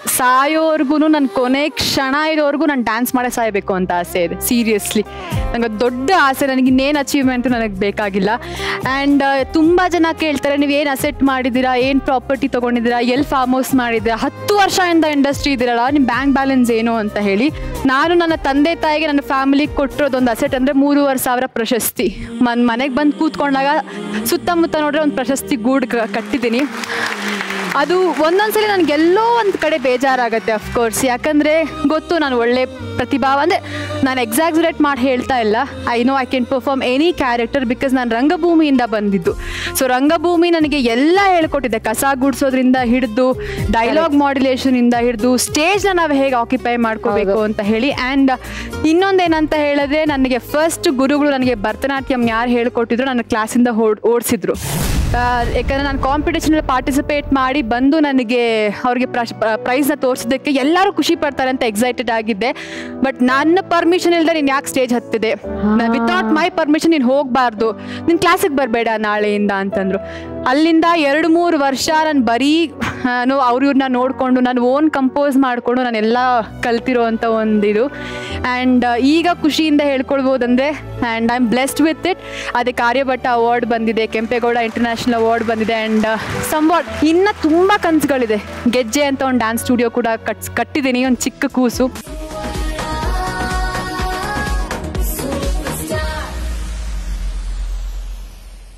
ಸಾಯೋವರೆಗೂ ನನ್ನ ಕೊನೆ ಕ್ಷಣ ಇರೋವರೆಗೂ ನಾನು ಡ್ಯಾನ್ಸ್ ಮಾಡೇ ಸಾಯಬೇಕು ಅಂತ ಆಸೆ ಇದೆ ಸೀರಿಯಸ್ಲಿ ನಂಗೆ ಅದ್ ದೊಡ್ಡ ಆಸೆ ನನಗೆ ಇನ್ನೇನು ಅಚೀವ್ಮೆಂಟು ನನಗೆ ಬೇಕಾಗಿಲ್ಲ ಆ್ಯಂಡ್ ತುಂಬ ಜನ ಕೇಳ್ತಾರೆ ನೀವು ಏನು ಅಸೆಟ್ ಮಾಡಿದ್ದೀರಾ ಏನು ಪ್ರಾಪರ್ಟಿ ತೊಗೊಂಡಿದ್ದೀರಾ ಎಲ್ಲಿ ಫಾರ್ಮ್ ಹೌಸ್ ಮಾಡಿದ್ದೀರಾ ಹತ್ತು ವರ್ಷದಿಂದ ಇಂಡಸ್ಟ್ರಿ ಇದ್ದೀರಲ್ಲ ನಿಮ್ಮ ಬ್ಯಾಂಕ್ ಬ್ಯಾಲೆನ್ಸ್ ಏನು ಅಂತ ಹೇಳಿ ನಾನು ನನ್ನ ತಂದೆ ತಾಯಿಗೆ ನನ್ನ ಫ್ಯಾಮಿಲಿಗೆ ಕೊಟ್ಟಿರೋದೊಂದು ಅಸೆಟ್ ಅಂದರೆ ಮೂರುವರೆ ಸಾವಿರ ಪ್ರಶಸ್ತಿ ಮನ್ ಮನೆಗೆ ಬಂದು ಕೂತ್ಕೊಂಡಾಗ ಸುತ್ತಮುತ್ತ ನೋಡ್ರೆ ಒಂದು ಪ್ರಶಸ್ತಿ ಗೂಡು ಕ- ಕಟ್ಟಿದ್ದೀನಿ ಅದು ಒಂದೊಂದ್ಸಲಿ ನನಗೆ ಎಲ್ಲೋ ಒಂದು ಕಡೆ ಬೇಜಾರಾಗುತ್ತೆ ಅಫ್ಕೋರ್ಸ್ ಯಾಕಂದರೆ ಗೊತ್ತು ನಾನು ಒಳ್ಳೆ ಪ್ರತಿಭಾವ ಅಂದರೆ ನಾನು ಎಕ್ಸಾಗ್ಸುರೇಟ್ ಮಾಡಿ ಹೇಳ್ತಾ ಇಲ್ಲ I know I can perform any character because ನಾನು ರಂಗಭೂಮಿಯಿಂದ ಬಂದಿದ್ದು ಸೊ ರಂಗಭೂಮಿ ನನಗೆ ಎಲ್ಲ ಹೇಳ್ಕೊಟ್ಟಿದೆ ಕಸ ಗುಡಿಸೋದ್ರಿಂದ ಹಿಡಿದು ಡೈಲಾಗ್ ಮಾಡ್ಯುಲೇಷನಿಂದ ಹಿಡಿದು ಸ್ಟೇಜ್ನ ನಾವು ಹೇಗೆ ಆಕ್ಯುಪೈ ಮಾಡ್ಕೋಬೇಕು ಅಂತ ಹೇಳಿ ಆ್ಯಂಡ್ ಇನ್ನೊಂದೇನಂತ ಹೇಳಿದ್ರೆ ನನಗೆ ಫಸ್ಟ್ ಗುರುಗಳು ನನಗೆ ಭರತನಾಟ್ಯಂ ಯಾರು ಹೇಳ್ಕೊಟ್ಟಿದ್ರು ನನ್ನ ಕ್ಲಾಸಿಂದ ಓಡ್ ಓಡಿಸಿದ್ರು ಯಾಕಂದರೆ ನಾನು ಕಾಂಪಿಟೇಷನಲ್ಲಿ ಪಾರ್ಟಿಸಿಪೇಟ್ ಮಾಡಿ ಬಂದು ನನಗೆ ಅವ್ರಿಗೆ ಪ್ರಶ್ ಪ್ರೈಸ್ನ ತೋರಿಸಿದ್ದಕ್ಕೆ ಎಲ್ಲರೂ ಖುಷಿ ಪಡ್ತಾರೆ ಅಂತ ಎಕ್ಸೈಟೆಡ್ ಆಗಿದ್ದೆ ಬಟ್ ನನ್ನ ಪರ್ಮಿಷನ್ ಇಲ್ಲದೆ ನೀನು ಯಾಕೆ ಸ್ಟೇಜ್ ಹತ್ತಿದೆ ವಿತೌಟ್ ಮೈ ಪರ್ಮಿಷನ್ ನೀನು ಹೋಗಬಾರ್ದು ನಿನ್ನ ಕ್ಲಾಸಿಗೆ ಬರಬೇಡ ನಾಳೆಯಿಂದ ಅಂತಂದರು ಅಲ್ಲಿಂದ ಎರಡು ಮೂರು ವರ್ಷ ನಾನು ಬರೀ ನಾನು ಅವ್ರ ಇವ್ರನ್ನ ನೋಡಿಕೊಂಡು ನಾನು ಓನ್ ಕಂಪೋಸ್ ಮಾಡಿಕೊಂಡು ನಾನೆಲ್ಲ ಕಲ್ತಿರೋ ಅಂಥ ಒಂದಿದು ಆ್ಯಂಡ್ ಈಗ ಖುಷಿಯಿಂದ ಹೇಳ್ಕೊಳ್ಬೋದಂದರೆ and I am blessed with it ಅದಕ್ಕೆ ಆರ್ಯಭಟ್ಟ ಅವಾರ್ಡ್ ಬಂದಿದೆ ಕೆಂಪೇಗೌಡ ಇಂಟರ್ನ್ಯಾಷನಲ್ ಅವಾರ್ಡ್ ಬಂದಿದೆ ಆ್ಯಂಡ್ ಸಂವಾಟ್ ಇನ್ನೂ ತುಂಬ ಕನಸುಗಳಿದೆ ಗೆಜ್ಜೆ ಅಂತ ಒಂದು ಡ್ಯಾನ್ಸ್ ಸ್ಟುಡಿಯೋ ಕೂಡ ಕಟ್ಸ್ ಕಟ್ಟಿದ್ದೀನಿ ಒಂದು ಚಿಕ್ಕ ಕೂಸು